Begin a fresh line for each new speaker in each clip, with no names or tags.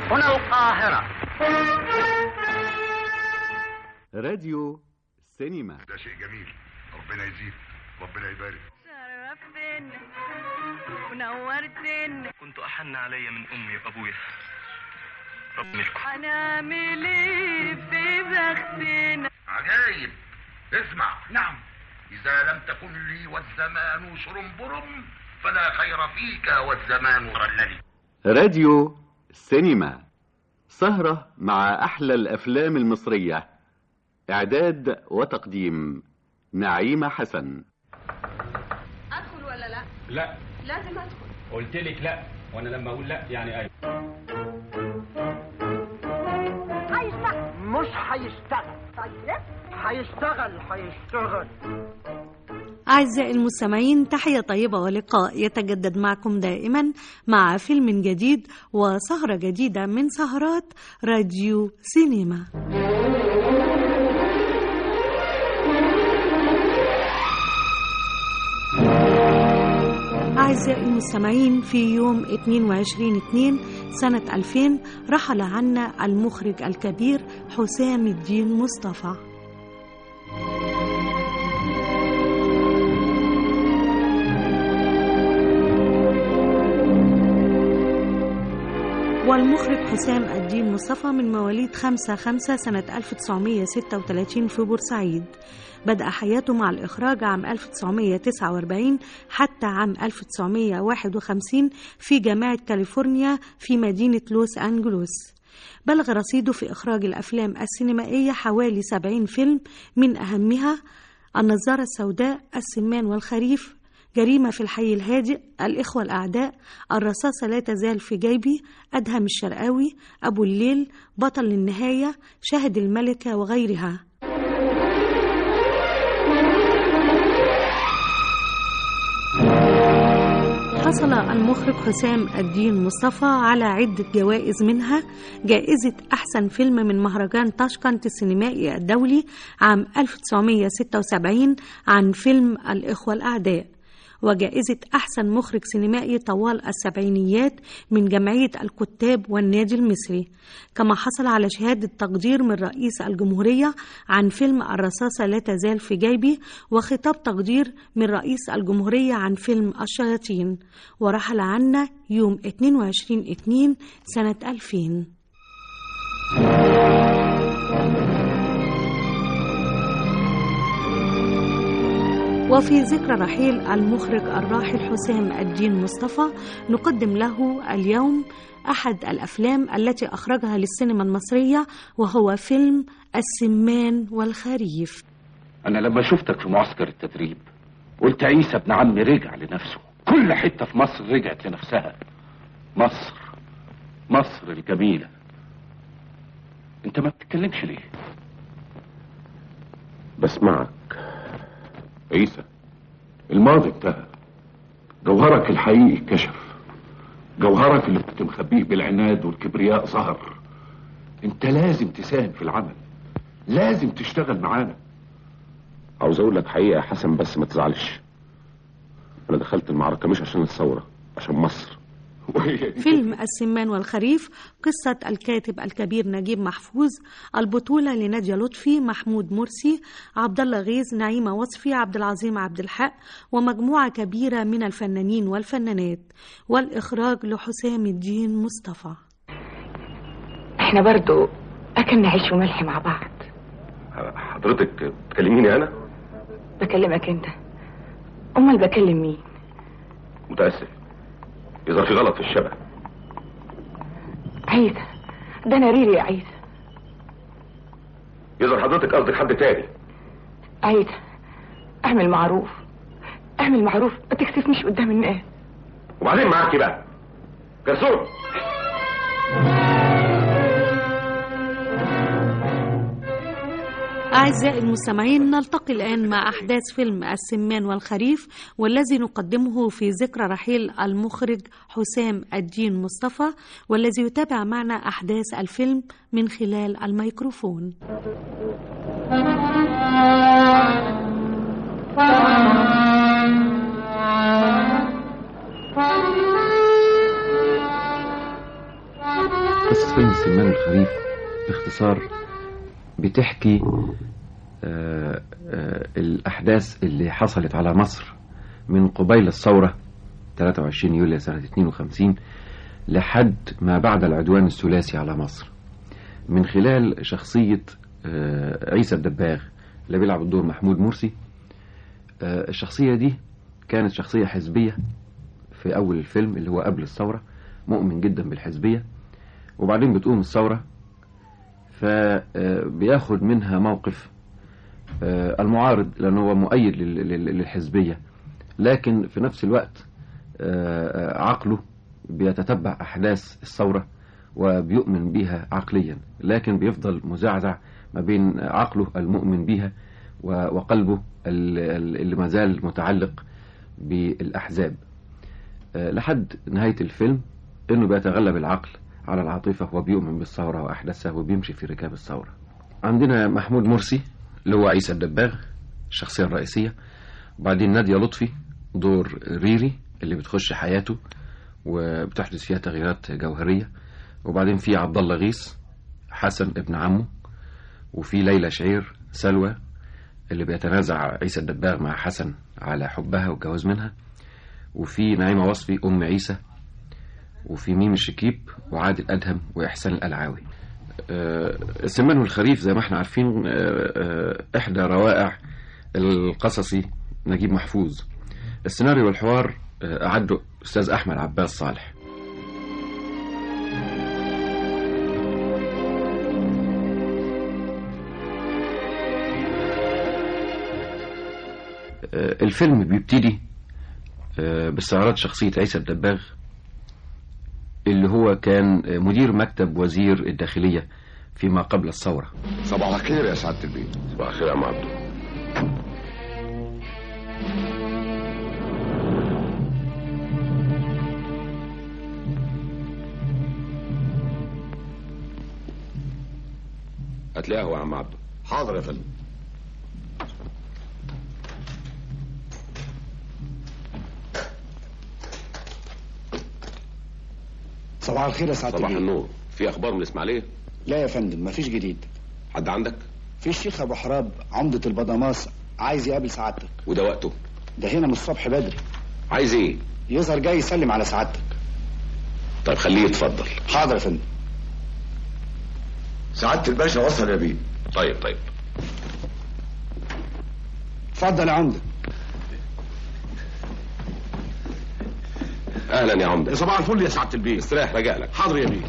هنا القاهرة
راديو سينما
ده شيء جميل ربنا يزيد ربنا يبارك
شرفتنا ونورتنا
كنت أحن علي من أمي وأبويا ربنا يشكر
هنعمل ايه في بختنا
عجايب اسمع نعم إذا لم تكن لي والزمان شرنبرم فلا خير فيك والزمان رللي
راديو سينما سهرة مع أحلى الأفلام المصرية إعداد وتقديم نعيمة حسن
ادخل ولا لا
لا
لازم ادخل
قلت لك لا وانا لما اقول لا يعني ايوه
هيشتغل
مش هيشتغل
طيب
هيشتغل هيشتغل
أعزائي المستمعين تحية طيبة ولقاء يتجدد معكم دائما مع فيلم جديد وسهرة جديدة من سهرات راديو سينما أعزائي المستمعين في يوم 22/2 سنة 2000 رحل عنا المخرج الكبير حسام الدين مصطفى والمخرج حسام الدين مصطفى من مواليد 5 5 سنة 1936 في بورسعيد بدأ حياته مع الإخراج عام 1949 حتى عام 1951 في جامعة كاليفورنيا في مدينة لوس أنجلوس بلغ رصيده في إخراج الأفلام السينمائية حوالي 70 فيلم من أهمها النظارة السوداء السمان والخريف جريمة في الحي الهادئ الإخوة الأعداء الرصاصة لا تزال في جيبي أدهم الشرقاوي أبو الليل بطل للنهاية شاهد الملكة وغيرها حصل المخرج حسام الدين مصطفى على عدة جوائز منها جائزة أحسن فيلم من مهرجان طشقنط السينمائي الدولي عام 1976 عن فيلم الإخوة الأعداء وجائزة أحسن مخرج سينمائي طوال السبعينيات من جمعية الكتاب والنادي المصري كما حصل على شهادة تقدير من رئيس الجمهورية عن فيلم الرصاصة لا تزال في جيبي وخطاب تقدير من رئيس الجمهورية عن فيلم الشياطين ورحل عنا يوم 22/2 سنة 2000 وفي ذكرى رحيل المخرج الراحل حسام الدين مصطفى نقدم له اليوم أحد الأفلام التي أخرجها للسينما المصرية وهو فيلم السمان والخريف
أنا لما شفتك في معسكر التدريب قلت عيسى ابن عمي رجع لنفسه كل حتة في مصر رجعت لنفسها مصر مصر الجميلة انت ما بتتكلمش ليه
بسمعك عيسى الماضي انتهى جوهرك الحقيقي كشف جوهرك اللي كنت مخبيه بالعناد والكبرياء ظهر انت لازم تساهم في العمل لازم تشتغل معانا عاوز اقول لك حقيقه يا حسن بس ما تزعلش انا دخلت المعركه مش عشان الثوره عشان مصر
فيلم السمان والخريف قصة الكاتب الكبير نجيب محفوظ البطولة لنادية لطفي محمود مرسي عبد الله غيث نعيمة وصفي عبد العظيم عبد الحق ومجموعة كبيرة من الفنانين والفنانات والإخراج لحسام الدين مصطفى
احنا برضو اكلنا عيش وملح مع بعض
حضرتك بتكلميني انا
بكلمك انت امال بكلم مين
متاسف اذا في غلط في الشبه
عيسى ده انا ريري يا عيسى
اذا حضرتك قصدك حد تاني
عيسى اعمل معروف اعمل معروف ما تكسفنيش قدام الناس
وبعدين معاكي بقى جرسون
أعزائي المستمعين نلتقي الآن مع أحداث فيلم السمان والخريف والذي نقدمه في ذكرى رحيل المخرج حسام الدين مصطفى والذي يتابع معنا أحداث الفيلم من خلال الميكروفون
قصة
قصة فيلم السمان الخريف باختصار بتحكي آه، آه، الأحداث اللي حصلت على مصر من قبيل الثورة 23 يوليو سنة 52 لحد ما بعد العدوان الثلاثي على مصر من خلال شخصية آه، عيسى الدباغ اللي بيلعب الدور محمود مرسي آه، الشخصية دي كانت شخصية حزبية في أول الفيلم اللي هو قبل الثورة مؤمن جدا بالحزبية وبعدين بتقوم الثورة فبياخد منها موقف آه، المعارض لأنه هو مؤيد لل- لل- للحزبية لكن في نفس الوقت آه، آه، عقله بيتتبع أحداث الثورة وبيؤمن بيها عقليا لكن بيفضل مزعزع ما بين عقله المؤمن بيها و- وقلبه ال- ال- اللي ما زال متعلق بالأحزاب آه، لحد نهاية الفيلم انه بيتغلب العقل على العاطفة وبيؤمن بالثورة وأحداثها وبيمشي في ركاب الثورة عندنا محمود مرسي اللي هو عيسى الدباغ الشخصية الرئيسية وبعدين نادية لطفي دور ريري اللي بتخش حياته وبتحدث فيها تغييرات جوهرية وبعدين في عبد الله غيث حسن ابن عمه وفي ليلى شعير سلوى اللي بيتنازع عيسى الدباغ مع حسن على حبها والجواز منها وفي نعيمة وصفي أم عيسى وفي ميم الشكيب وعادل أدهم وإحسان الألعاوي آه، السمان والخريف زي ما احنا عارفين آه، آه، إحدى روائع القصصي نجيب محفوظ السيناريو والحوار آه، أعده أستاذ أحمد عباس صالح آه، الفيلم بيبتدي آه، باستعراض شخصية عيسى الدباغ اللي هو كان آه، مدير مكتب وزير الداخلية فيما قبل الثورة
صباح الخير يا سعادة البيت
صباح الخير يا عم عبده هات لي قهوة يا عم عبده
حاضر يا فندم
صباح الخير يا سعاده
صباح
البيه.
النور في اخبار من الاسماعيليه
لا يا فندم مفيش جديد
حد عندك
في الشيخ ابو حراب عمده البضاماس عايز يقابل سعادتك
وده وقته
ده هنا من الصبح بدري
عايز ايه
يظهر جاي يسلم على سعادتك
طيب خليه يتفضل
حاضر يا فندم
سعادة الباشا وصل يا بيه
طيب طيب
اتفضل يا عمده
اهلا يا عمده
صباح الفل يا سعادة البيه
استريح رجاء لك
حاضر يا بيه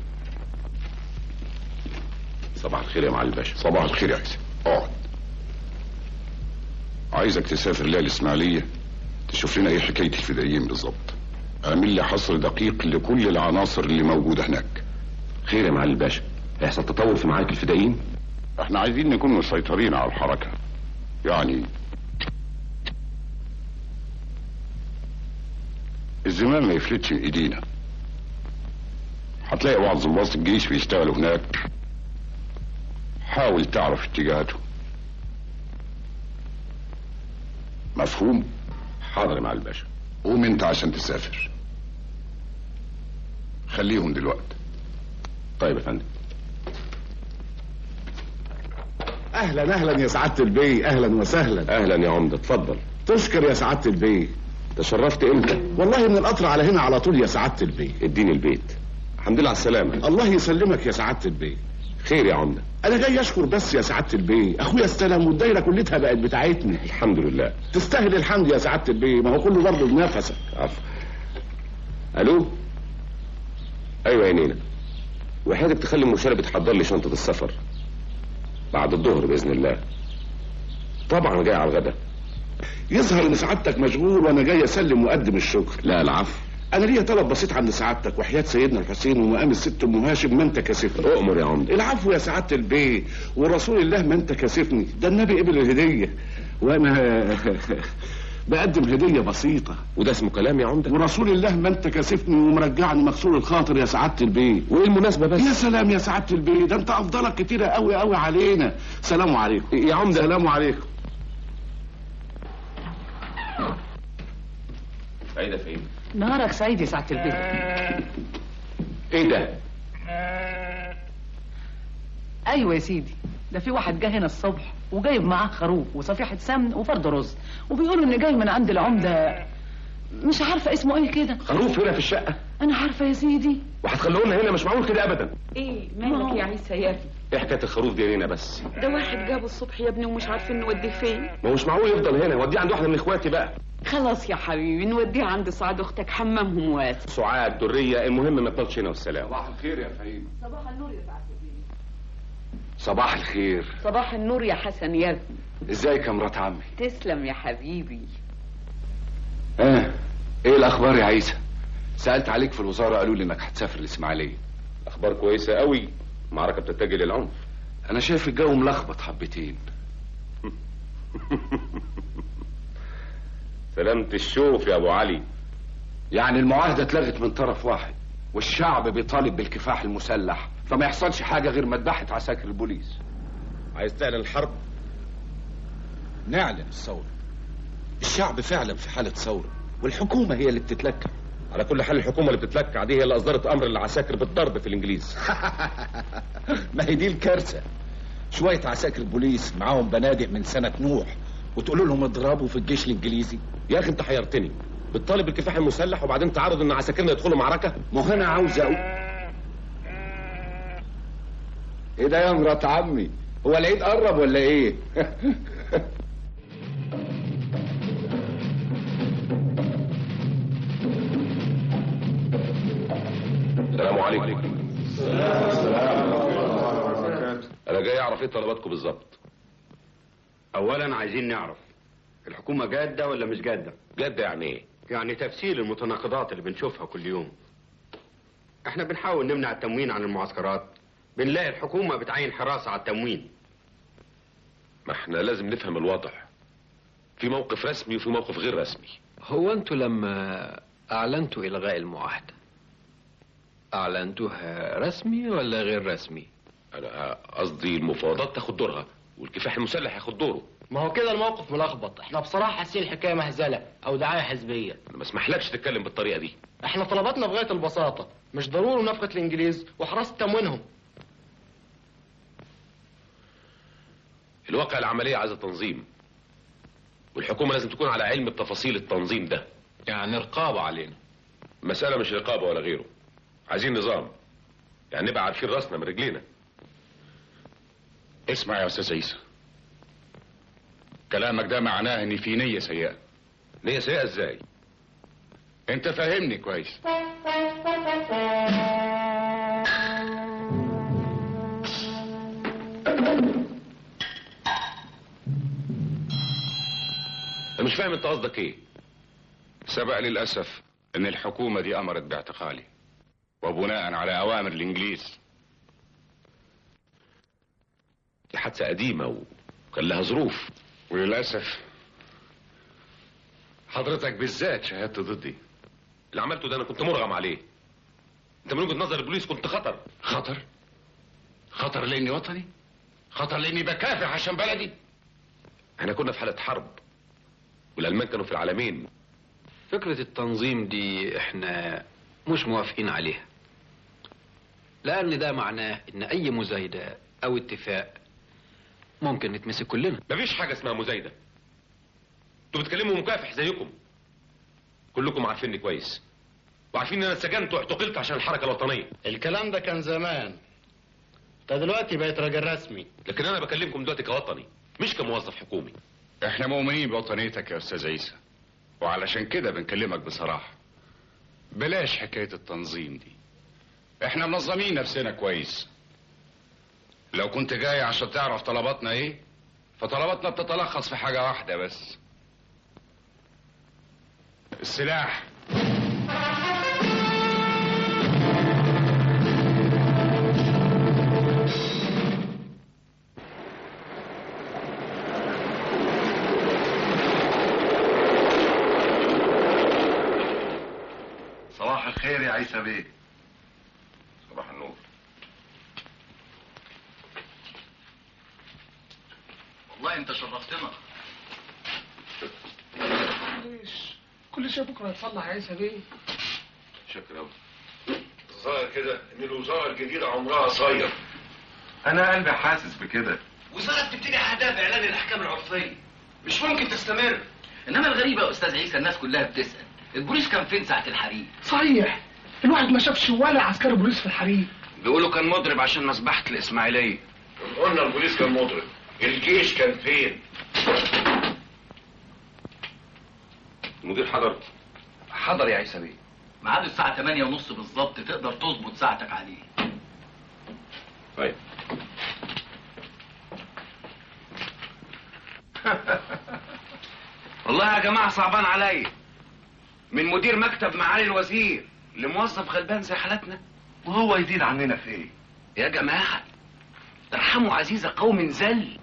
صباح الخير يا معالي الباشا
صباح الخير يا عيسى اقعد عايزك تسافر ليا الاسماعيليه تشوف لنا ايه حكايه الفدائيين بالظبط اعمل لي حصر دقيق لكل العناصر اللي موجوده هناك
خير يا معالي الباشا هيحصل تطور في معارك الفدائيين
احنا عايزين نكون مسيطرين على الحركه يعني الزمان ما يفلتش من ايدينا هتلاقي بعض ضباط الجيش بيشتغلوا هناك حاول تعرف اتجاهاتهم مفهوم
حاضر يا معالي الباشا
قوم انت عشان تسافر خليهم دلوقتي
طيب يا فندم
اهلا اهلا يا سعاده البي اهلا وسهلا
اهلا يا عمده اتفضل
تشكر يا سعاده البي
تشرفت امتى
والله من القطر على هنا على طول يا سعاده البي
اديني البيت الحمد لله على السلامه
الله يسلمك يا سعاده البي
خير يا عمده
انا جاي اشكر بس يا سعاده البي اخويا استلم والدايره كلتها بقت بتاعتنا
الحمد لله
تستاهل الحمد يا سعاده البي ما هو كله برضه بنفسك
عفو الو ايوه يا نينا وحياتك تخلي المشارة بتحضر لي شنطة السفر بعد الظهر بإذن الله طبعا جاي على الغدا
يظهر ان سعادتك مشغول وانا جاي اسلم واقدم الشكر
لا العفو
انا ليا طلب بسيط عند سعادتك وحياه سيدنا الحسين ومقام الست ام هاشم ما انت كاسفني
اؤمر يا عمده
العفو يا سعاده البي ورسول الله ما انت كاسفني ده النبي قبل الهديه وانا بقدم هديه بسيطه
وده اسمه كلام يا عمده
ورسول الله ما انت كاسفني ومرجعني مكسور الخاطر يا سعاده البي
وايه المناسبه بس
يا سلام يا سعاده البي ده انت افضلك كتيره قوي قوي علينا سلام عليكم
يا عمده
سلام عليكم
سعيده فين
نهارك سعيد يا سعاده البيت
ايه ده
ايوه يا سيدي ده في واحد جه هنا الصبح وجايب معاه خروف وصفيحه سمن وفرد رز وبيقولوا ان جاي من عند العمده مش عارفه اسمه ايه كده
خروف هنا في الشقه
انا عارفه يا سيدي
وهتخلوه لنا هنا مش معقول كده ابدا
ايه مالك يا عيسى يا ابني
ايه حكايه الخروف دي هنا بس
ده واحد جابه الصبح يا ابني ومش عارفين نوديه فين
ما هو مش معقول يفضل هنا وديه عند واحده من اخواتي بقى
خلاص يا حبيبي نوديه عند سعاد اختك حمامهم واسع
سعاد دريه المهم ما يفضلش هنا والسلام
صباح الخير يا فهيم
صباح النور يا سعد
صباح الخير
صباح النور يا حسن يا ابني
ازيك يا مرات عمي
تسلم يا حبيبي
اه ايه الاخبار يا عيسى سالت عليك في الوزاره قالوا لي انك هتسافر الاسماعيليه
اخبار كويسه قوي معركه بتتجه للعنف
انا شايف الجو ملخبط حبتين
سلامة الشوف يا ابو علي
يعني المعاهده اتلغت من طرف واحد والشعب بيطالب بالكفاح المسلح فما يحصلش حاجه غير مذبحه عساكر البوليس
عايز تعلن الحرب
نعلن الثورة الشعب فعلا في حالة ثورة والحكومة هي اللي بتتلكع
على كل حال الحكومه اللي بتتلكع دي هي اللي اصدرت امر للعساكر بالضرب في الانجليز
ما هي دي الكارثة شوية عساكر بوليس معاهم بنادق من سنة نوح وتقولوا لهم اضربوا في الجيش الانجليزي
يا اخي انت حيرتني بتطالب بالكفاح المسلح وبعدين تعرض ان عساكرنا يدخلوا معركه
ما هو انا عاوز اقول ايه ده يا مرات عمي هو العيد قرب ولا ايه
السلام عليكم انا جاي اعرف ايه طلباتكم بالظبط
اولا عايزين نعرف الحكومه جاده ولا مش جاده
جاده يعني ايه
يعني تفسير المتناقضات اللي بنشوفها كل يوم احنا بنحاول نمنع التموين عن المعسكرات بنلاقي الحكومه بتعين حراسه على التموين
ما احنا لازم نفهم الوضع في موقف رسمي وفي موقف غير رسمي
هو انتوا لما اعلنتوا الغاء المعاهده اعلنتوها رسمي ولا غير رسمي
انا قصدي المفاوضات تاخد دورها والكفاح المسلح ياخد دوره
ما هو كده الموقف ملخبط احنا بصراحه حاسين الحكايه مهزله او دعايه حزبيه
انا ما اسمحلكش تتكلم بالطريقه دي
احنا طلباتنا بغايه البساطه مش ضروري منافقه الانجليز وحراسه تموينهم
الواقع العمليه عايزه تنظيم والحكومه لازم تكون على علم بتفاصيل التنظيم ده
يعني رقابه علينا
مساله مش رقابه ولا غيره عايزين نظام يعني نبقى عارفين راسنا من رجلينا
اسمع يا استاذ عيسى كلامك ده معناه ان في نيه سيئه
نيه سيئه ازاي
انت فاهمني كويس
انا مش فاهم انت قصدك ايه
سبق للاسف ان الحكومه دي امرت باعتقالي وبناء على اوامر الانجليز
دي حادثه قديمه وكان لها ظروف
وللاسف حضرتك بالذات شهدت ضدي
اللي عملته ده انا كنت مرغم عليه انت من وجهه نظر البوليس كنت خطر
خطر خطر لاني وطني خطر لاني بكافح عشان بلدي
احنا كنا في حاله حرب والالمان كانوا في العالمين
فكره التنظيم دي احنا مش موافقين عليها لان ده معناه ان اي مزايده او اتفاق ممكن نتمسك كلنا
مفيش حاجه اسمها مزايده انتوا بتكلموا مكافح زيكم كلكم عارفيني كويس وعارفين ان انا اتسجنت واعتقلت عشان الحركه الوطنيه
الكلام ده كان زمان انت دلوقتي بقيت راجل رسمي
لكن انا بكلمكم دلوقتي كوطني مش كموظف حكومي
احنا مؤمنين بوطنيتك يا استاذ عيسى وعلشان كده بنكلمك بصراحه بلاش حكايه التنظيم دي احنا منظمين نفسنا كويس لو كنت جاي عشان تعرف طلباتنا ايه فطلباتنا بتتلخص في حاجه واحده بس السلاح
صباح الخير يا عيسى بيه
صباح النور
والله انت شرفتنا
ليش كل شيء بكره هتصلح يا عيسى بيه
شكرا
ظاهر كده ان الوزاره الجديده عمرها قصير
انا قلبي حاسس بكده
وزارة بتبتدي عادات اعلان الاحكام العرفيه مش ممكن تستمر انما الغريبه يا استاذ عيسى الناس كلها بتسال البوليس كان فين ساعه الحريق
صحيح الواحد ما شافش ولا عسكري بوليس في الحريق
بيقولوا كان مضرب عشان مذبحه الاسماعيليه
قلنا البوليس كان مضرب الجيش كان فين المدير حضر
حضر يا عيسى بيه ميعاد الساعه 8 ونص بالظبط تقدر تظبط ساعتك عليه
طيب
والله يا جماعه صعبان عليا من مدير مكتب معالي الوزير لموظف غلبان زي حالتنا
وهو يزيد عننا في ايه
يا جماعه ارحموا عزيز قوم ذل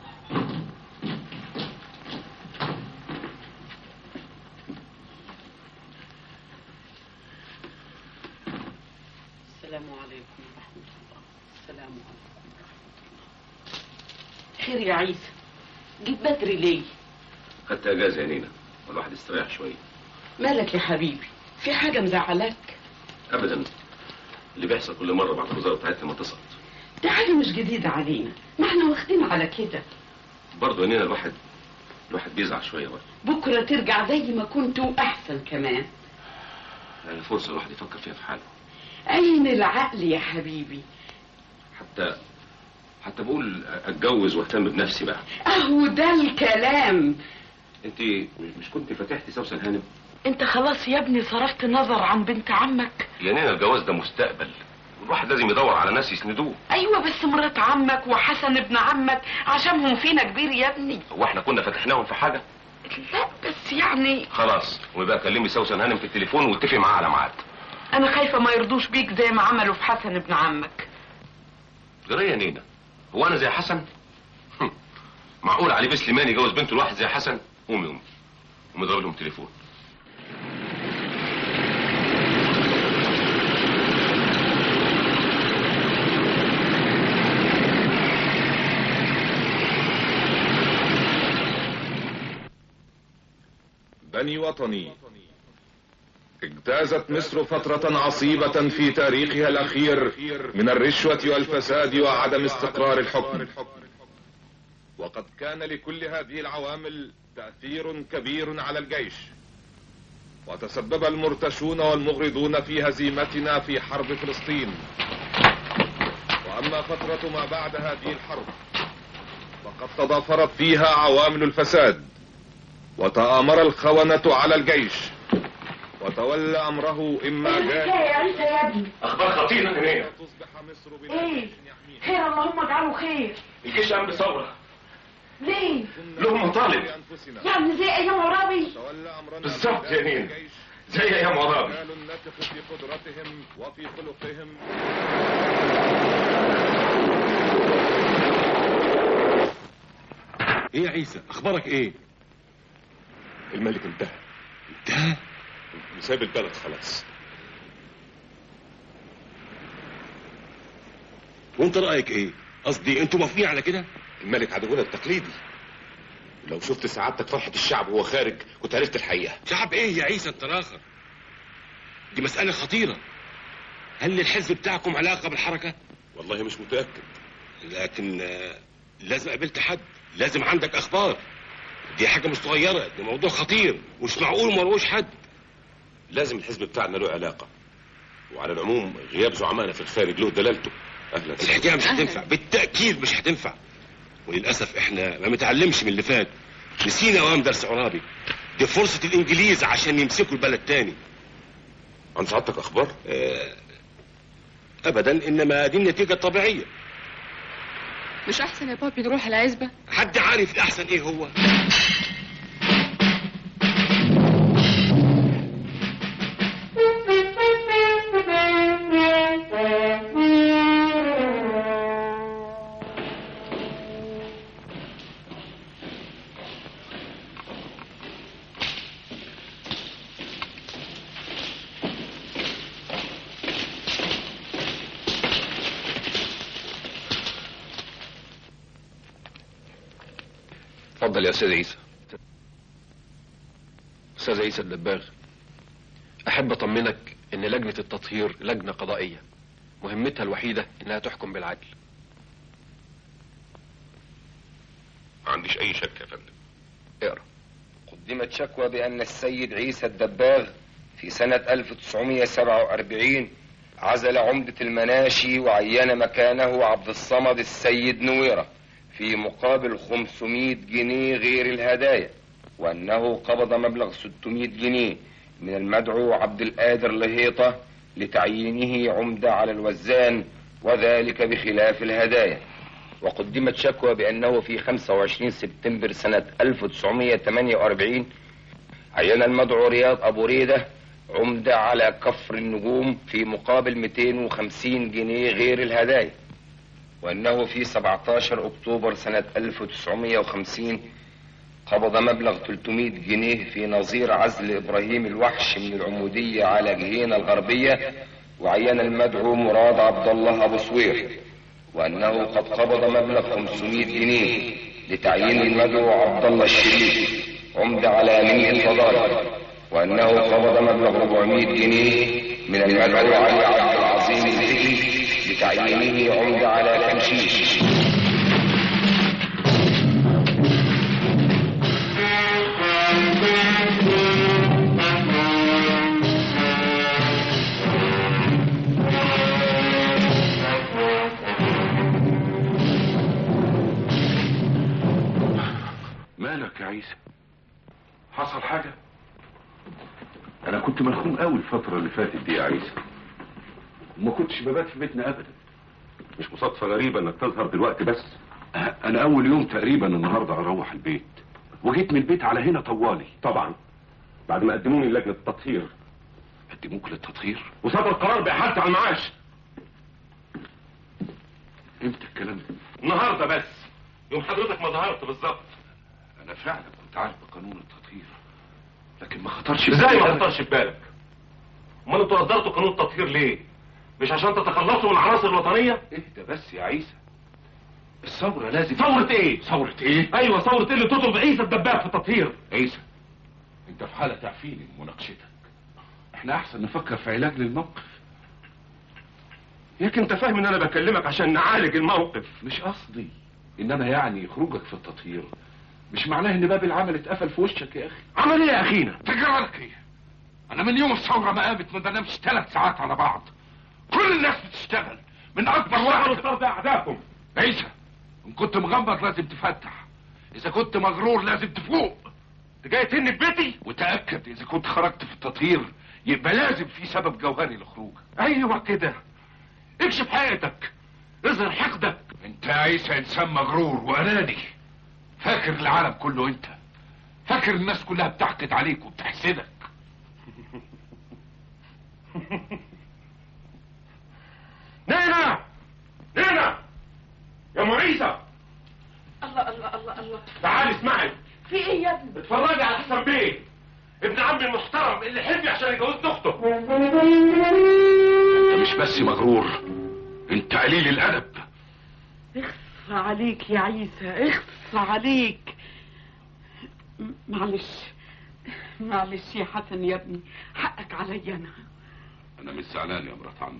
السلام عليكم ورحمة الله السلام عليكم ورحمة الله خير يا عيسى جيت بدري ليه
خدت اجازه يا نينا والواحد يستريح شويه
مالك يا حبيبي في حاجة مزعلاك
ابدا اللي بيحصل كل مره بعد الوزاره بتاعتنا ما تصل
دي حاجة مش جديدة علينا ما احنا واخدين على كده
برضه يا نينا الواحد الواحد بيزعل شويه برضه
بكرة ترجع زي ما كنت وأحسن كمان
يعني فرصه الواحد يفكر فيها في حاله
عين العقل يا حبيبي
حتى حتى بقول اتجوز واهتم بنفسي بقى
اهو ده الكلام
انت مش كنت فتحتي سوسن هانم
انت خلاص يا ابني صرفت نظر عن بنت عمك
يا نينا الجواز ده مستقبل الواحد لازم يدور على ناس يسندوه
ايوه بس مرات عمك وحسن ابن عمك عشانهم فينا كبير يا ابني
هو احنا كنا فتحناهم في حاجه
لا بس يعني
خلاص ويبقى كلمي سوسن هانم في التليفون واتفقي معاها على ميعاد
انا خايفه ما يرضوش بيك زي ما عملوا في حسن ابن عمك
جرى يا نينا هو انا زي حسن هم. معقول علي بيه سليمان يجوز بنته لواحد زي حسن قومي قومي قومي اضرب لهم تليفون
بني وطني اجتازت مصر فترة عصيبة في تاريخها الأخير من الرشوة والفساد وعدم استقرار الحكم وقد كان لكل هذه العوامل تأثير كبير على الجيش وتسبب المرتشون والمغرضون في هزيمتنا في حرب فلسطين وأما فترة ما بعد هذه الحرب فقد تضافرت فيها عوامل الفساد وتآمر الخونة على الجيش وتولى أمره إما جاي
يا عيسى يا ابني
اخبار خطيره هنا
تصبح مصر
ايه خير اللهم اجعله خير
الجيش قام بثوره
ليه
لهم مطالب
يعني زي ايام عرابي
بالظبط يا نينا زي ايام عرابي
الناتق في قدرتهم وفي خلقهم
ايه يا عيسى اخبارك ايه
الملك انتهى
انتهى
وساب البلد خلاص
وانت رايك ايه قصدي انتوا موافقين على كده
الملك عدونا التقليدي لو شفت سعادتك فرحة الشعب وهو خارج كنت عرفت الحقيقة
شعب ايه يا عيسى انت الاخر دي مسألة خطيرة هل للحزب بتاعكم علاقة بالحركة
والله مش متأكد
لكن آه، لازم قابلت حد لازم عندك اخبار دي حاجة مش صغيرة دي موضوع خطير مش معقول ما لهوش حد
لازم الحزب بتاعنا له علاقة وعلى العموم غياب زعمائنا في الخارج له دلالته اهلا
الحكاية مش هتنفع بالتأكيد مش هتنفع وللأسف احنا ما متعلمش من اللي فات نسينا اوام درس عرابي دي فرصة الانجليز عشان يمسكوا البلد تاني
عن سعادتك اخبار
آه ابدا انما دي النتيجة الطبيعية
مش احسن يا بابي نروح العزبة
حد عارف الاحسن ايه هو
اتفضل يا استاذ عيسى استاذ عيسى الدباغ احب اطمنك ان لجنة التطهير لجنة قضائية مهمتها الوحيدة انها تحكم بالعدل ما عنديش اي شك يا فندم
اقرا قدمت شكوى بأن السيد عيسى الدباغ في سنة 1947 عزل عمدة المناشي وعين مكانه عبد الصمد السيد نويرة في مقابل 500 جنيه غير الهدايا وأنه قبض مبلغ 600 جنيه من المدعو عبد القادر لهيطة لتعيينه عمدة على الوزان وذلك بخلاف الهدايا وقدمت شكوى بأنه في 25 سبتمبر سنة 1948 عين المدعو رياض أبو ريدة عمدة على كفر النجوم في مقابل 250 جنيه غير الهدايا وأنه في 17 أكتوبر سنة 1950 قبض مبلغ 300 جنيه في نظير عزل إبراهيم الوحش من العمودية على جهينة الغربية وعين المدعو مراد عبد الله أبو صوير وأنه قد قبض مبلغ 500 جنيه لتعيين المدعو عبد الله الشريف عمدة على أمين الفضائل وأنه قبض مبلغ 400 جنيه من المدعو علي عبد العظيم الذكري لتعيينه عمدة على كمشيش
مالك يا عيسى حصل حاجة انا كنت ملخوم قوي الفترة اللي فاتت دي يا عيسى وما كنتش ببات في بيتنا ابدا
مش مصادفة غريبة انك تظهر دلوقتي بس
انا اول يوم تقريبا النهاردة اروح البيت وجيت من البيت على هنا طوالي
طبعا بعد ما قدموني لجنة التطهير
قدموك للتطهير
وصدر قرار بإحالتي على المعاش
امتى الكلام ده
النهارده بس يوم حضرتك ما ظهرت بالظبط
انا فعلا كنت عارف بقانون التطهير لكن ما خطرش
ازاي ما خطرش في بالك امال انتوا قدرتوا قانون التطهير ليه مش عشان تتخلصوا من العناصر الوطنيه
اهدى بس يا عيسى الثورة لازم
ثورة ايه
ثورة ايه
ايوه ثورة ايه اللي تطلب عيسى الدباب في التطهير
عيسى انت في حالة تعفيني من مناقشتك احنا احسن نفكر في علاج للموقف
ياك انت فاهم ان انا بكلمك عشان نعالج الموقف
مش قصدي انما يعني خروجك في التطهير مش معناه ان باب العمل اتقفل في وشك يا اخي
عمل ايه يا اخينا
تجرالك ايه انا من يوم الثوره ما قامت ما بنامش ثلاث ساعات على بعض كل الناس بتشتغل من اكبر واحد
فرض اعدائكم
عيسى ان كنت مغمض لازم تفتح اذا كنت مغرور لازم تفوق
انت جاي تهني في بيتي
وتاكد اذا كنت خرجت في التطهير يبقى لازم في سبب جوهري لخروجك
ايوه كده اكشف حقيقتك اظهر حقدك
انت يا عيسى انسان مغرور واناني فاكر العالم كله انت فاكر الناس كلها بتحقد عليك وبتحسدك
نينا نينا يا ام عيسى
الله الله الله الله
تعالي اسمعي
في ايه يا ابني
اتفرجي على حسن بيه ابن عمي المحترم اللي حبي عشان يجوزت اخته
انت مش بس مغرور انت قليل الادب
اخص عليك يا عيسى اخص عليك م- معلش معلش يا حسن يا ابني حقك عليا انا
انا مش زعلان يا مرات عمي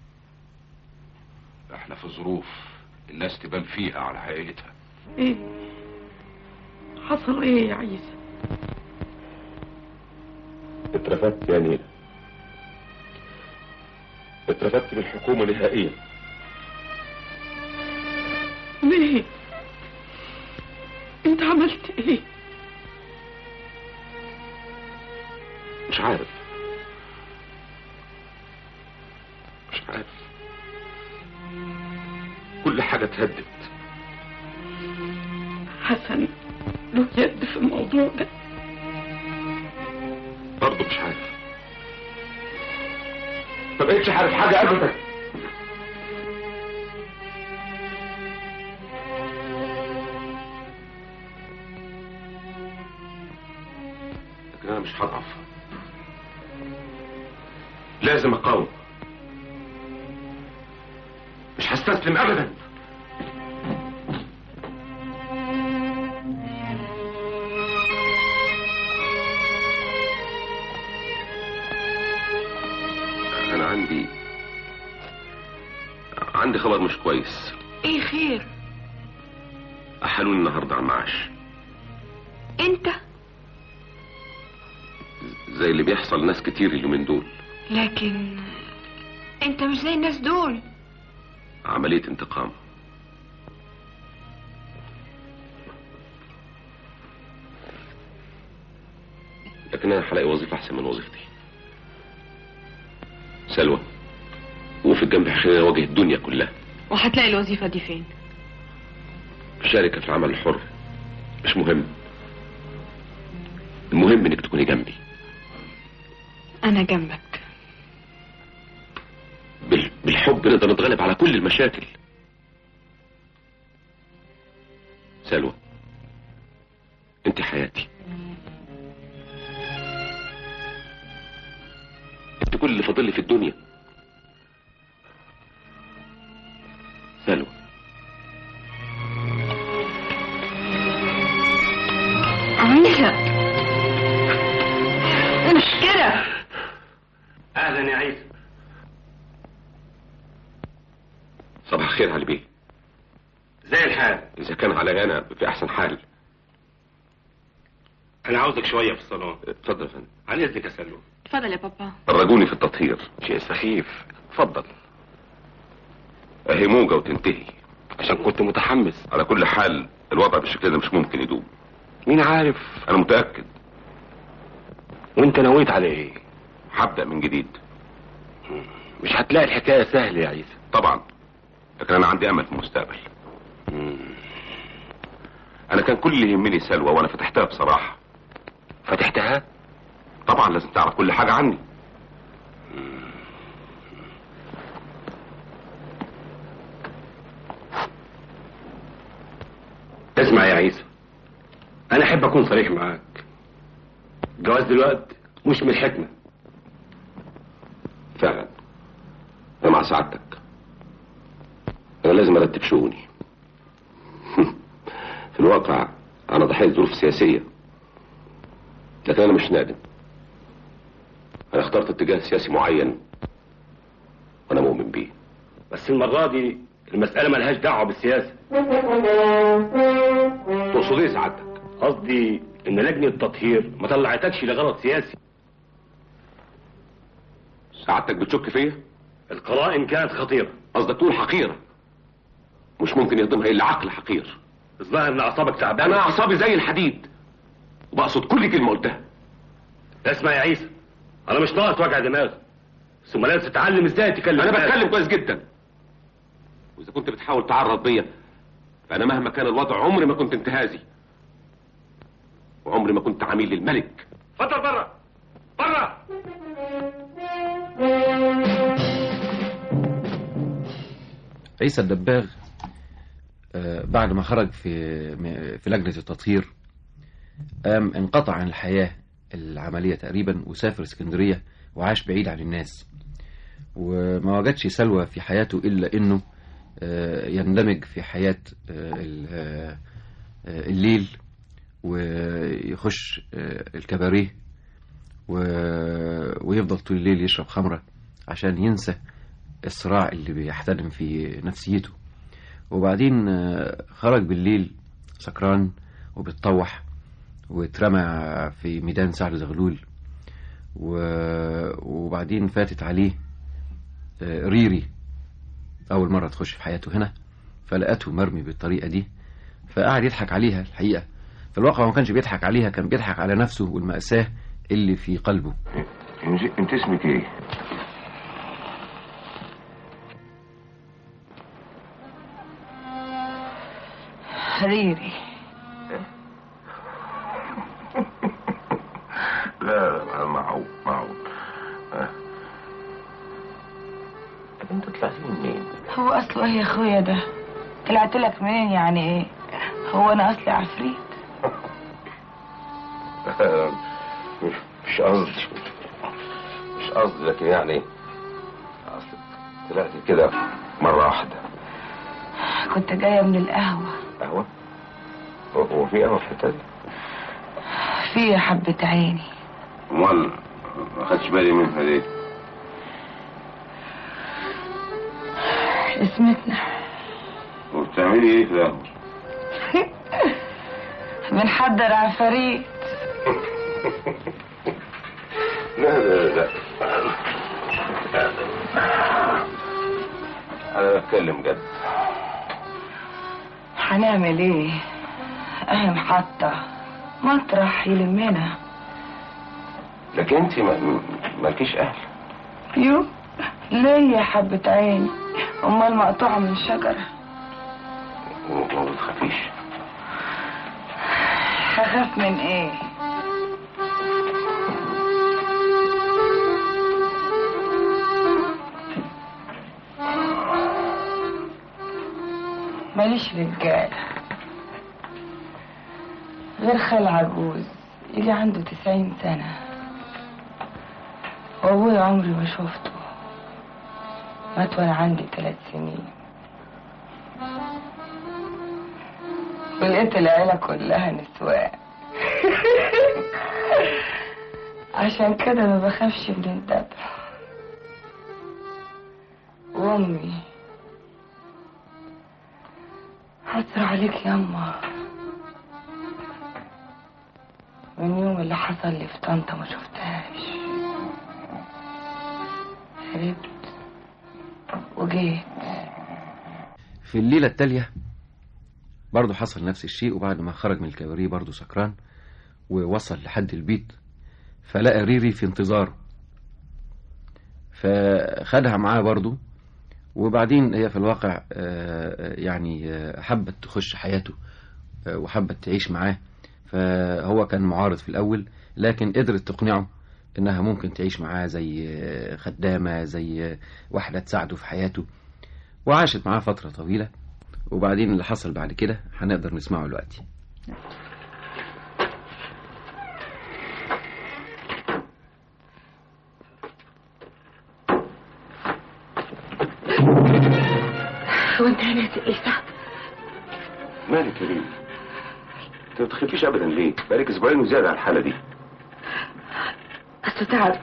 احنا في ظروف الناس تبان فيها على حقيقتها
ايه حصل ايه يا عيسى
اترفدت يا نينا اترفدت من الحكومة نهائيا
ليه انت عملت ايه
مش عارف مش عارف كل حاجة اتهدت
حسن له يد في الموضوع ده
برضه مش عارف ما بقتش عارف حاجة أبدا لكن أنا مش هضعف لازم أقاوم مش هستسلم أبدا أنا عندي عندي خبر مش كويس
ايه خير
احلوني النهارده على المعاش
انت
زي اللي بيحصل لناس كتير اليومين دول
لكن انت مش زي الناس دول
عمليه انتقام لكن انا هلاقي وظيفه احسن من وظيفتي سلوى وقف جنبي عشان اواجه الدنيا كلها
وهتلاقي الوظيفة دي فين
في شركه في العمل الحر مش مهم المهم انك تكوني جنبي
انا جنبك
بال- بالحب نقدر نتغلب على كل المشاكل سلوى انت حياتي انت كل اللي فاضل لي في الدنيا سلوى
عيسى مش كده
اهلا يا عيسى صباح الخير علي بيه زي الحال اذا كان علي انا في احسن حال
انا عاوزك شويه في الصالون
اتفضل يا فندم
عن اذنك يا سلوى
اتفضل يا بابا
رجوني في التطهير شيء سخيف اتفضل اهي موجة وتنتهي عشان كنت متحمس على كل حال الوضع بالشكل ده مش ممكن يدوم مين عارف انا متأكد
وانت نويت على ايه
هبدأ من جديد
مش هتلاقي الحكايه سهله يا عيسى
طبعا لكن انا عندي امل في المستقبل انا كان كل اللي يهمني سلوى وانا فتحتها بصراحة
فتحتها
طبعا لازم تعرف كل حاجة عني
اسمع يا عيسى انا احب اكون صريح معاك الجواز دلوقتي مش من الحكمه
فعلا انا مع سعادتك انا لازم ارتب شؤوني في الواقع انا ضحية ظروف سياسية لكن انا مش نادم انا اخترت اتجاه سياسي معين وانا مؤمن بيه
بس المره دي المساله ملهاش دعوه بالسياسه
تقصد ايه سعادتك
قصدي ان لجنه التطهير ما طلعتكش لغرض سياسي
سعادتك بتشك فيا
القرائن كانت خطيره
قصدك تقول حقيرة مش ممكن يهضمها الا عقل حقير
الظاهر ان اعصابك تعبانه
انا اعصابي زي الحديد وبقصد كل كلمة قلتها
اسمع يا عيسى انا مش ناقص وجع دماغ ثم لازم تتعلم ازاي تكلم
انا
الناس.
بتكلم كويس جدا واذا كنت بتحاول تعرض بيا فانا مهما كان الوضع عمري ما كنت انتهازي وعمري ما كنت عميل للملك
اتفضل بره بره
عيسى الدباغ آه، بعد ما خرج في م- في لجنة التطهير قام انقطع عن الحياة العملية تقريبا وسافر اسكندرية وعاش بعيد عن الناس وما وجدش سلوى في حياته إلا إنه آه، يندمج في حياة آه، ال- آه، آه، الليل ويخش آه، الكباريه و- ويفضل طول الليل يشرب خمرة عشان ينسى الصراع اللي بيحتدم في نفسيته وبعدين آه، خرج بالليل سكران وبيتطوح واترمى في ميدان سعد زغلول و- وبعدين فاتت عليه آه، ريري أول مرة تخش في حياته هنا فلقته مرمي بالطريقة دي فقعد يضحك عليها الحقيقة في الواقع ما كانش بيضحك عليها كان بيضحك على نفسه والمأساة اللي في قلبه
انت اسمك ايه
ريري
لا لا معقول معقول آه. انت طلعت منين
هو اصله ايه يا اخويا ده طلعت لك منين يعني ايه هو انا اصلي عفريت
مش مش قصدي مش قصدي لكن يعني اصل طلعت كده مرة واحدة
كنت جايه من القهوه
قهوة هو- هو في قهوة في الحتة دي؟
في حبه عيني
امال ما خدش بالي منها ليه؟
اسمتنا
وبتعملي ايه في القهوة؟
بنحضر عفاريت
لا لا لا انا بتكلم جد
هنعمل ايه اهي محطة مطرح يلمنا
لكن انت ما مالكيش اهل
يو ليه يا حبة عيني امال مقطوعة من شجرة
وما بتخافيش
هخاف من ايه ماليش رجالة غير خال عجوز يجي عنده تسعين سنة وابويا عمري ما شفته مات وانا عندي ثلاث سنين ولقيت العيلة كلها نسوان عشان كده ما بخافش من الذبح وامي حسر عليك ياما من يوم اللي حصل لي في طنطا ما شفتهاش هربت وجيت
في الليلة التالية برضه حصل نفس الشيء وبعد ما خرج من الكباريه برضه سكران ووصل لحد البيت فلقى ريري في انتظاره فخدها معاه برضه وبعدين هي في الواقع آه، يعني آه، حبت تخش حياته آه، وحبت تعيش معاه فهو كان معارض في الأول لكن قدرت تقنعه إنها ممكن تعيش معاه زي آه، خدامة زي آه، واحدة تساعده في حياته وعاشت معاه فترة طويلة وبعدين اللي حصل بعد كده هنقدر نسمعه دلوقتي
وانت هنا يا عيسى
مالك يا ريم انت ما بتخافيش ابدا ليه بقالك اسبوعين وزياده على الحاله دي
اصل تعب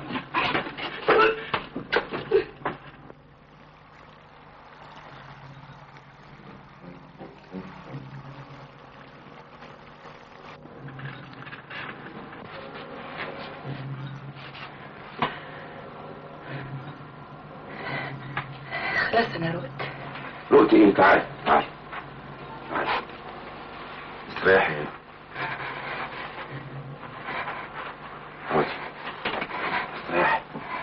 خلاص انا روت
قلت ايه تعال تعال تعال استريحي هنا اقعدي استريحي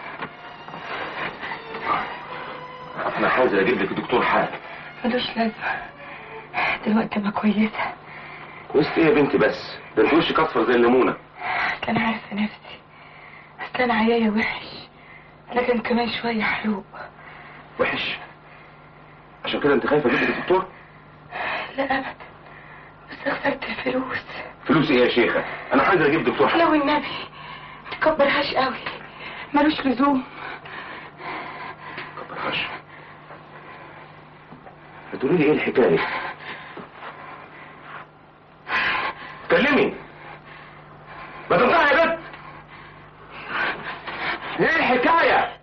انا حاضر اجيب لك الدكتور حالا
ملوش لازمة دلوقتي انا كويسة
وسط ايه يا بنتي بس ده انت وشك اصفر زي الليمونه
اصل انا عارفة نفسي اصل انا عيايا وحش لكن كمان شوية حلو
وحش عشان كده انت خايفه اجيب لك الدكتور
لا ابدا بس خسرت الفلوس
فلوس ايه يا شيخه انا عايز اجيب دكتور حالا
لو النبي متكبرهاش قوي ملوش لزوم
كبرهاش هتقولي لي ايه الحكايه كلمي ما تنطقي يا بنت ايه الحكايه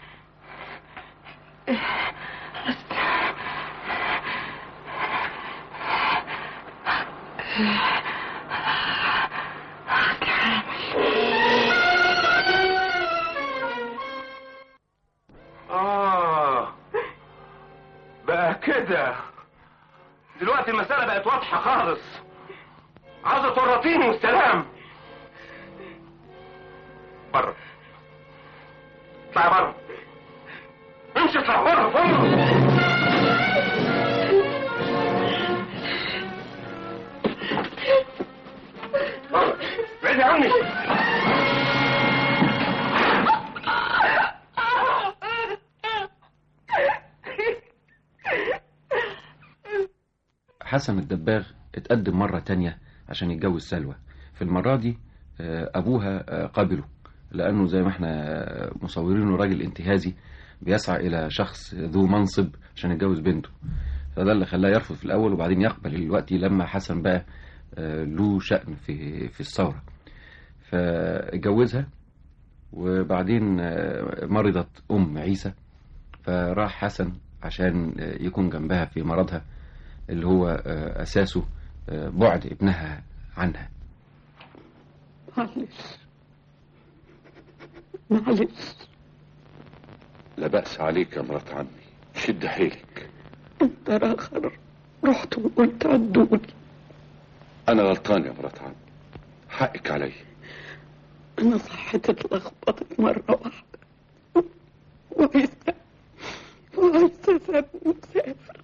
اه بقى كده دلوقتي المسألة بقت واضحة خالص عاوزة تورطيني والسلام بره اطلعي بره امشي اطلع بره بره بره بعيدي عني
حسن الدباغ اتقدم مرة تانية عشان يتجوز سلوى في المرة دي آه، أبوها آه، قابله لأنه زي ما احنا مصورينه راجل انتهازي بيسعى إلى شخص ذو منصب عشان يتجوز بنته فده اللي خلاه يرفض في الأول وبعدين يقبل الوقت لما حسن بقى آه، له شأن في في الثورة فاتجوزها وبعدين آه، مرضت أم عيسى فراح حسن عشان آه، يكون جنبها في مرضها اللي هو آه، أساسه آه، بعد ابنها عنها
معلش معلش
لا بأس عليك يا مرات عمي شد حيلك
انت راخر رحت وقلت عدوني
أنا غلطان يا مرات عمي حقك عليا
انا صحتي اتلخبطت مرة واحدة وعايزة وعايزة اسافر مسافر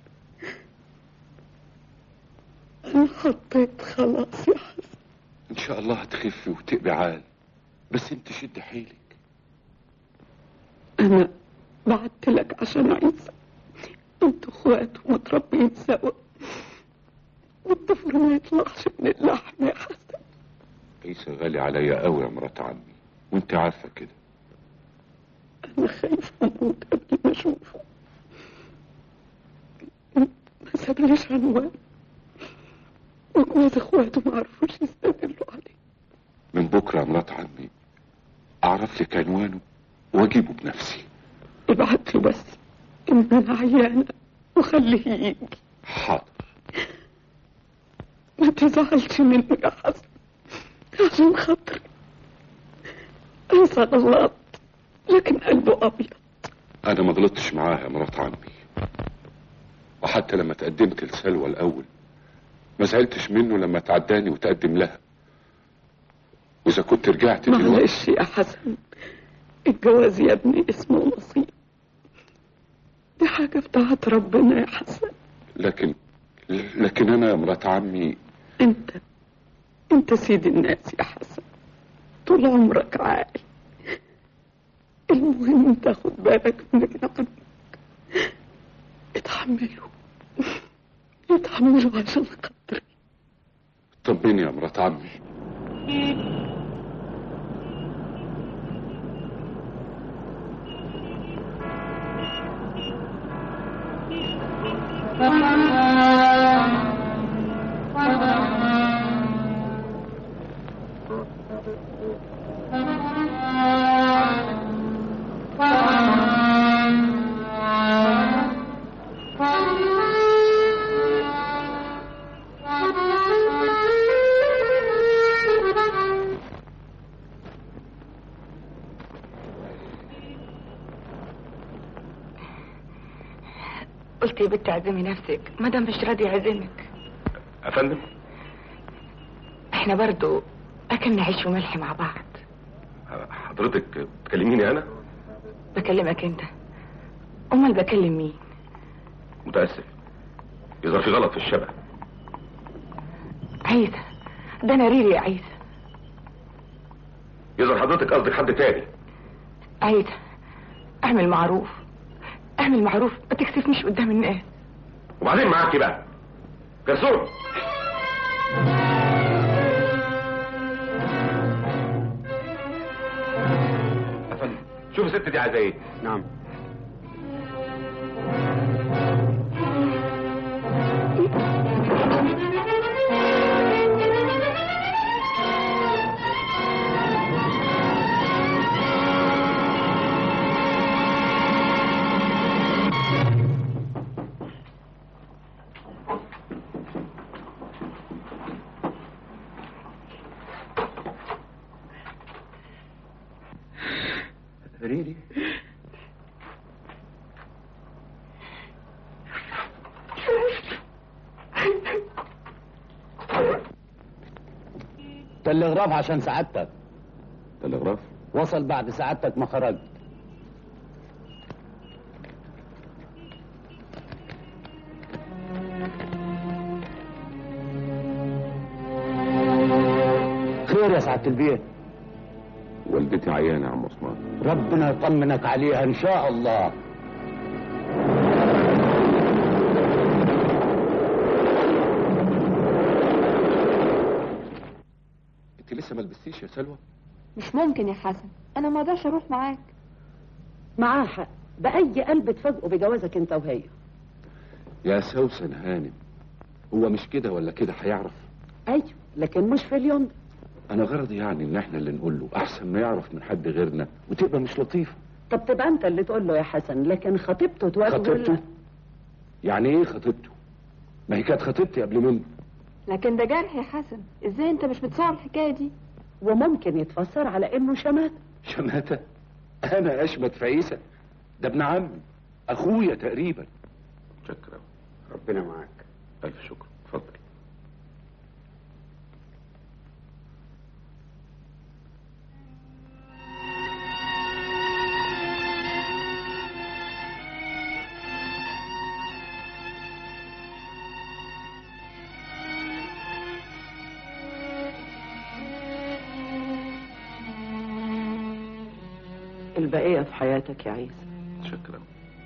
انا حطيت خلاص يا حسن
إن شاء الله هتخفي وتقبي عال بس أنت شد حيلك
انا بعت لك عشان عايزة انتوا اخوات ومتربيين سوا والضفر ما يطلعش من اللحم يا حسن
عيسى غالي عليا قوي يا مرات عمي وانت عارفة كده
انا خايفة اموت قبل ما اشوفه ما سابليش عنوان وجوز اخواته ما عرفوش يستدلوا عليه
من بكرة يا مرات عمي أعرف لك عنوانه وأجيبه بنفسي
ابعت له بس ان انا عيانة وخليه يجي
حاضر
ما تزعلش منه يا حسن عشان خاطري انسى غلط لكن قلبه ابيض
أنا ما غلطتش معاها يا مرات عمي وحتى لما تقدمت لسلوى الأول ما زعلتش منه لما تعداني وتقدم لها وإذا كنت رجعت دلوقتي
معلش يا حسن الجواز يا ابني اسمه نصيب دي حاجة بتاعت ربنا يا حسن
لكن لكن أنا يا مرات عمي
انت انت سيد الناس يا حسن طول عمرك عاقل المهم تاخد بالك من ابن عمك اتحملوا اتحملوا عشان خاطري
طمني يا مرات عمي
قلت يا بنت اعزمي نفسك مادام مش راضي اعزمك
يا فندم
احنا برضو اكلنا عيش وملح مع بعض
حضرتك بتكلميني أنا
بكلمك انت امال بكلم مين
متأسف يظهر في غلط في الشبه
عيسى ده انا ريري يا عيسى
يظهر حضرتك قصدك حد تاني
عيسى اعمل معروف اعمل معروف ما تكسفنيش قدام الناس
وبعدين معاكي بقى جرسون يا فندم شوف الست دي عايزه ايه
نعم
ريري
تلغراف عشان سعادتك
تلغراف
وصل بعد سعادتك ما خرجت خير يا سعادة البيت
والدتي عيانة يا عم عثمان
ربنا يطمنك عليها ان شاء الله
انت لسه ما لبستيش يا سلوى
مش ممكن يا حسن انا ما اقدرش اروح معاك
معاه حق بأي قلب تفاجئوا بجوازك انت وهي
يا سوسن هانم هو مش كده ولا كده هيعرف
ايوه لكن مش في اليوم ده
انا غرضي يعني ان احنا اللي نقول له احسن ما يعرف من حد غيرنا وتبقى مش لطيفه
طب تبقى انت اللي تقول له يا حسن لكن خطيبته تواجهه
خطيبته يعني ايه خطيبته
ما هي كانت خطيبتي قبل منه
لكن ده جرح يا حسن ازاي انت مش بتصور الحكايه دي
وممكن يتفسر على انه شماتة
شماتة انا اشمت في عيسى ده ابن عمي اخويا تقريبا
شكرا
ربنا معاك
الف شكر اتفضل
البقية في حياتك يا عيسى
شكرا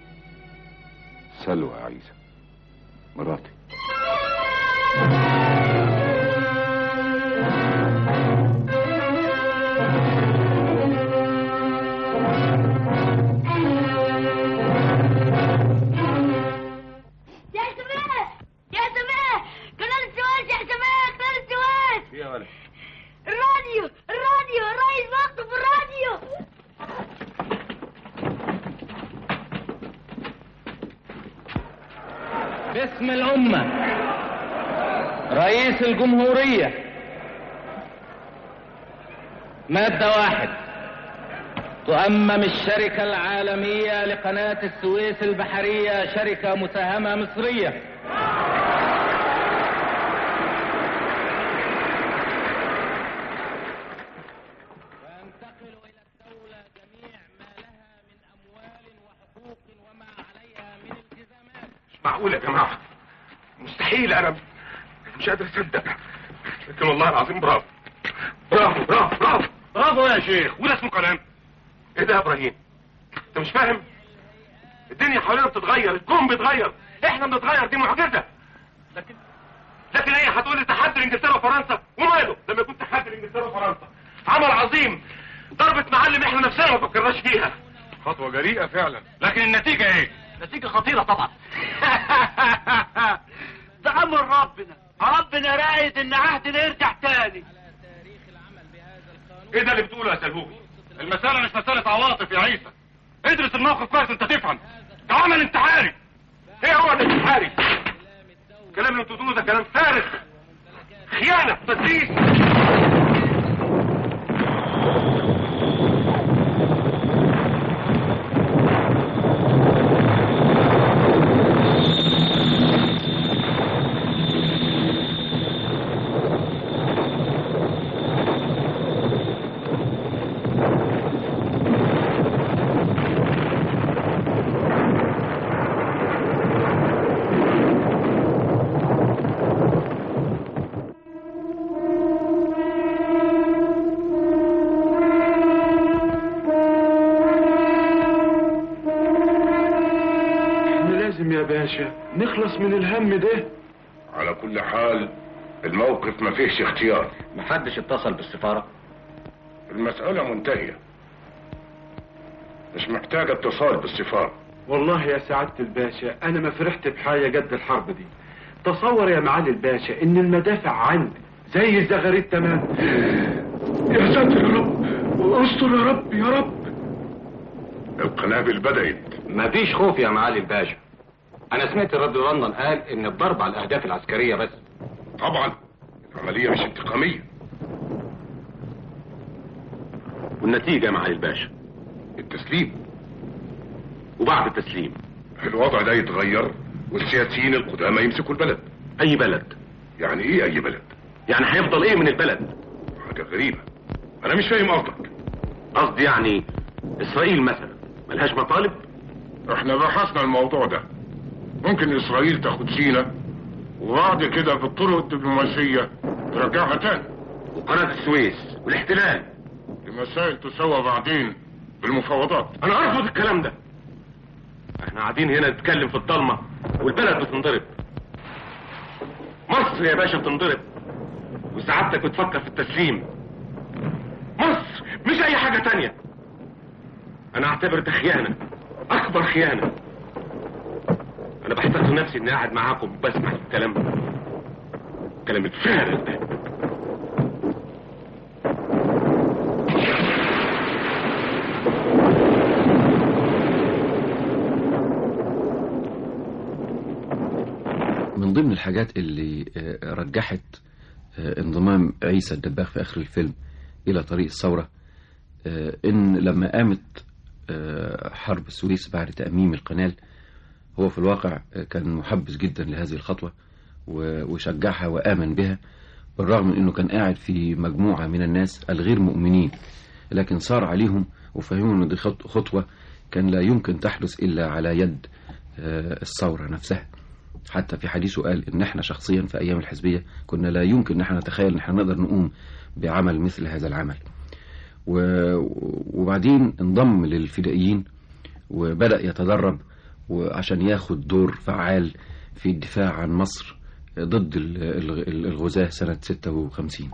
سلوى يا عيسى مراتي
يا سماء يا سماء قناة السويس يا سماء قناة السويس
يا ولد
الراديو الراديو الرئيس مكتوب في الراديو
باسم الأمة رئيس الجمهورية مادة واحد تؤمم الشركة العالمية لقناة السويس البحرية شركة مساهمة مصرية
معقول يا جماعة مستحيل أنا مش قادر أصدق لكن والله العظيم برافو برافو برافو برافو برافو يا شيخ وده اسمه كلام إيه ده يا إبراهيم أنت مش فاهم الدنيا حوالينا بتتغير الكون بيتغير إحنا بنتغير دي معجزة لكن لكن إيه هتقول لي تحدي إنجلترا وفرنسا وماله لما يكون تحدي إنجلترا وفرنسا عمل عظيم ضربة معلم إحنا نفسنا ما فكرناش فيها خطوة جريئة فعلا لكن النتيجة إيه؟
نتيجة خطيرة طبعا
ده امر ربنا ربنا رايد ان عهدنا يرجع تاني
ايه ده اللي بتقوله يا سلهوبي المسألة مش مسألة عواطف يا عيسى ادرس الموقف كويس انت تفهم ده عمل انتحاري ايه هو الانتحاري الكلام اللي انتوا بتقولوه ده كلام فارغ خيانة تدليس
احنا لازم يا باشا نخلص من الهم ده
على كل حال الموقف ما فيهش اختيار
محدش اتصل بالسفارة
المسألة منتهية مش محتاجة اتصال بالسفارة
والله يا سعادة الباشا أنا ما فرحت بحاجة قد الحرب دي تصور يا معالي الباشا إن المدافع عندي زي الزغاريد تمام يا ساتر يا رب استر يا رب يا رب
القنابل بدأت
مفيش خوف يا معالي الباشا انا سمعت الراديو لندن قال ان الضرب على الاهداف العسكرية بس
طبعا العملية مش انتقامية
والنتيجة يا معالي الباشا
التسليم
وبعد التسليم
الوضع ده يتغير والسياسيين القدامى يمسكوا البلد
اي بلد
يعني ايه اي بلد
يعني هيفضل ايه من البلد
حاجة غريبة انا مش فاهم قصدك
قصدي يعني اسرائيل مثلا ملهاش مطالب
احنا بحثنا الموضوع ده ممكن اسرائيل تاخد سينا وبعد كده بالطرق الدبلوماسية ترجعها تاني
وقناة السويس والاحتلال
دي مسائل تسوى بعدين بالمفاوضات
انا ارفض الكلام ده احنا قاعدين هنا نتكلم في الضلمة والبلد بتنضرب مصر يا باشا بتنضرب وسعادتك بتفكر في التسليم مصر مش اي حاجة تانية انا اعتبر ده خيانة اكبر خيانة انا بحتقد نفسي اني قاعد معاكم وبسمع الكلام الكلام الفارغ ده
من من ضمن الحاجات اللي آه، رجحت آه، انضمام عيسى الدباغ في آخر الفيلم إلى طريق الثورة آه، إن لما قامت آه، حرب السويس بعد تأميم القنال هو في الواقع آه، كان محبس جدا لهذه الخطوة و- وشجعها وآمن بها بالرغم من أنه كان قاعد في مجموعة من الناس الغير مؤمنين لكن صار عليهم وفهموا أن دي خط- خطوة كان لا يمكن تحدث إلا على يد آه، الثورة نفسها حتى في حديثه قال ان احنا شخصيا في ايام الحزبيه كنا لا يمكن ان احنا نتخيل ان احنا نقدر نقوم بعمل مثل هذا العمل و- وبعدين انضم للفدائيين وبدا يتدرب وعشان ياخد دور فعال في الدفاع عن مصر ضد ال- ال- الغزاة سنة 56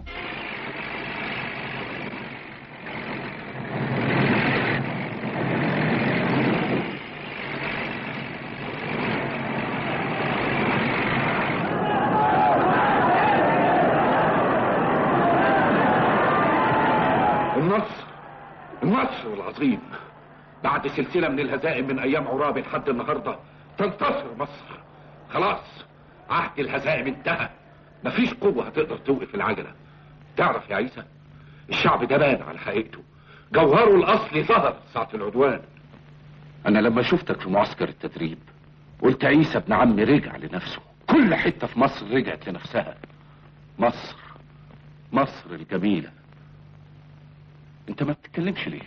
النصر النصر العظيم بعد سلسلة من الهزائم من أيام عرابي لحد النهاردة تنتصر مصر خلاص عهد الهزائم انتهى مفيش قوة هتقدر توقف العجلة تعرف يا عيسى الشعب ده بان على حقيقته جوهره الأصلي ظهر ساعة العدوان أنا لما شفتك في معسكر التدريب قلت عيسى ابن عمي رجع لنفسه كل حتة في مصر رجعت لنفسها مصر مصر الجميلة انت ما بتتكلمش ليه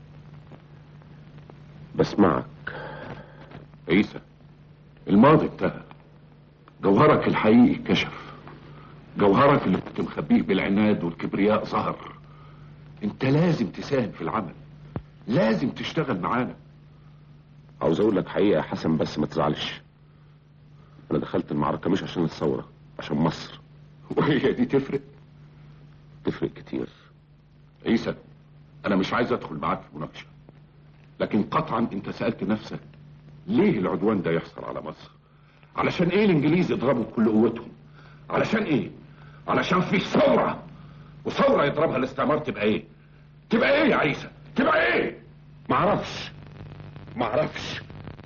بسمعك
عيسى الماضي انتهى جوهرك الحقيقي كشف جوهرك اللي كنت مخبيه بالعناد والكبرياء ظهر انت لازم تساهم في العمل لازم تشتغل معانا
عاوز اقول لك حقيقة يا حسن بس ما تزعلش انا دخلت المعركة مش عشان الثورة عشان مصر
وهي دي تفرق
تفرق كتير
عيسى انا مش عايز ادخل معاك في مناقشه لكن قطعا انت سالت نفسك ليه العدوان ده يحصل على مصر علشان ايه الانجليز يضربوا بكل قوتهم علشان ايه علشان في ثوره وثوره يضربها الاستعمار تبقى ايه تبقى ايه يا عيسى تبقى ايه
معرفش معرفش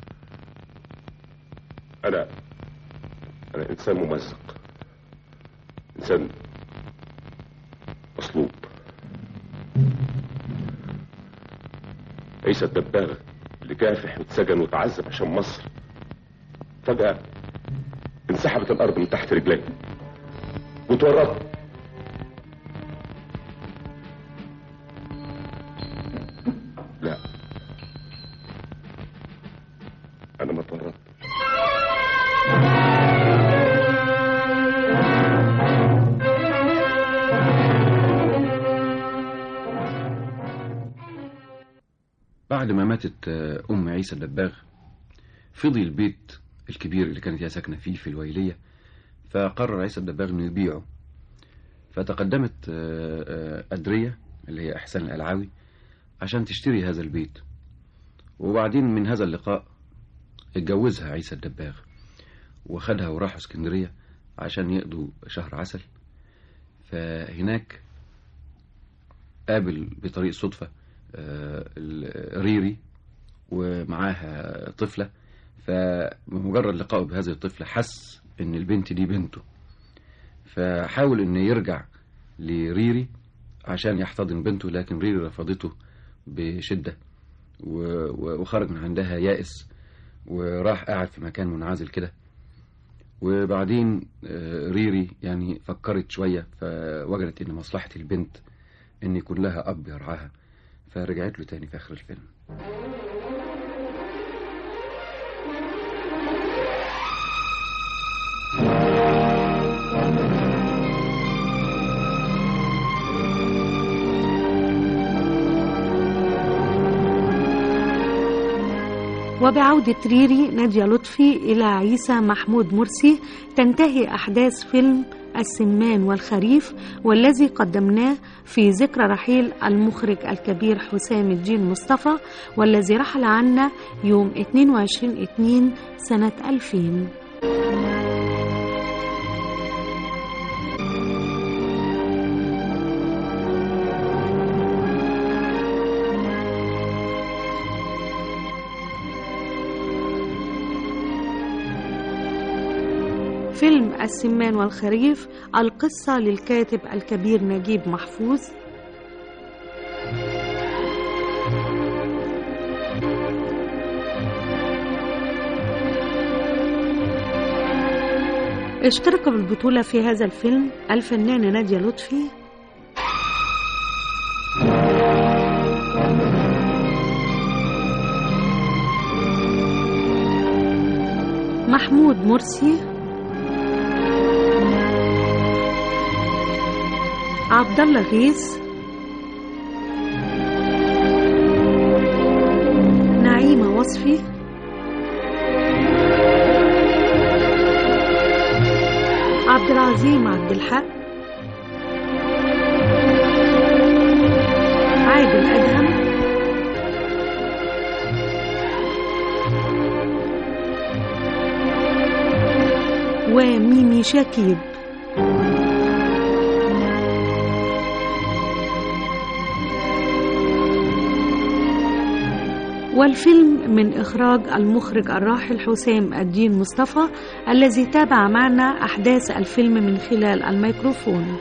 انا انا انسان ممزق انسان مصلوب عيسى الدباغ اللي كافح واتسجن وتعذب عشان مصر فجأة انسحبت الأرض من تحت رجليه واتورطت لا أنا ما اتورطت
بعد ما ماتت آه، أم عيسى الدباغ فضي البيت الكبير اللي كانت هي ساكنة فيه في الويلية فقرر عيسى الدباغ إنه يبيعه فتقدمت آه، آه، أدرية اللي هي إحسان الألعاوي عشان تشتري هذا البيت وبعدين من هذا اللقاء اتجوزها عيسى الدباغ وخدها وراحوا اسكندرية عشان يقضوا شهر عسل فهناك قابل بطريق صدفة آه، ال- ريري ومعاها طفلة فبمجرد لقائه بهذه الطفلة حس ان البنت دي بنته فحاول ان يرجع لريري عشان يحتضن بنته لكن ريري رفضته بشدة و- و- وخرج من عندها يائس وراح قاعد في مكان منعزل كده وبعدين آه، ريري يعني فكرت شوية فوجدت ان مصلحة البنت ان يكون لها اب يرعاها فرجعت له تاني في اخر الفيلم
وبعودة ريري نادية لطفي إلى عيسى محمود مرسي تنتهي أحداث فيلم السمان والخريف والذي قدمناه في ذكرى رحيل المخرج الكبير حسام الدين مصطفى والذي رحل عنا يوم 22 2 سنة 2000 فيلم السمان والخريف القصة للكاتب الكبير نجيب محفوظ اشترك بالبطولة في هذا الفيلم الفنانة نادية لطفي محمود مرسي عبد الله غيث نعيمة وصفي عبد العظيم عبد الحق عادل أدهم وميمي شاكيب والفيلم من إخراج المخرج الراحل حسام الدين مصطفى الذي تابع معنا أحداث الفيلم من خلال الميكروفون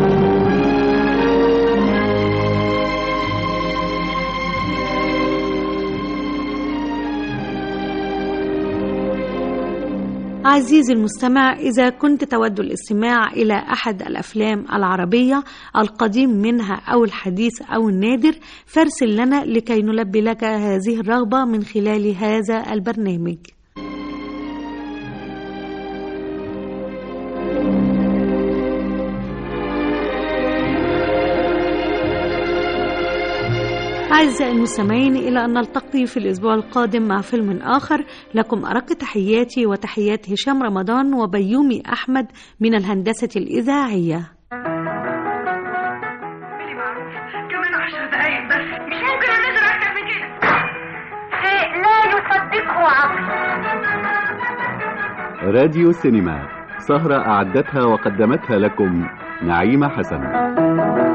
عزيزي المستمع إذا كنت تود الاستماع إلى أحد الأفلام العربية القديم منها أو الحديث أو النادر فارسل لنا لكي نلبي لك هذه الرغبة من خلال هذا البرنامج أعزائي المستمعين إلى أن نلتقي في الأسبوع القادم مع فيلم آخر لكم أرق تحياتي وتحيات هشام رمضان وبيومي أحمد من الهندسة الإذاعية
كمان عشر دقايق بس مش ممكن انزل اكتر من كده شيء لا يصدقه عقل
راديو سينما سهرة أعدتها وقدمتها لكم نعيمة حسن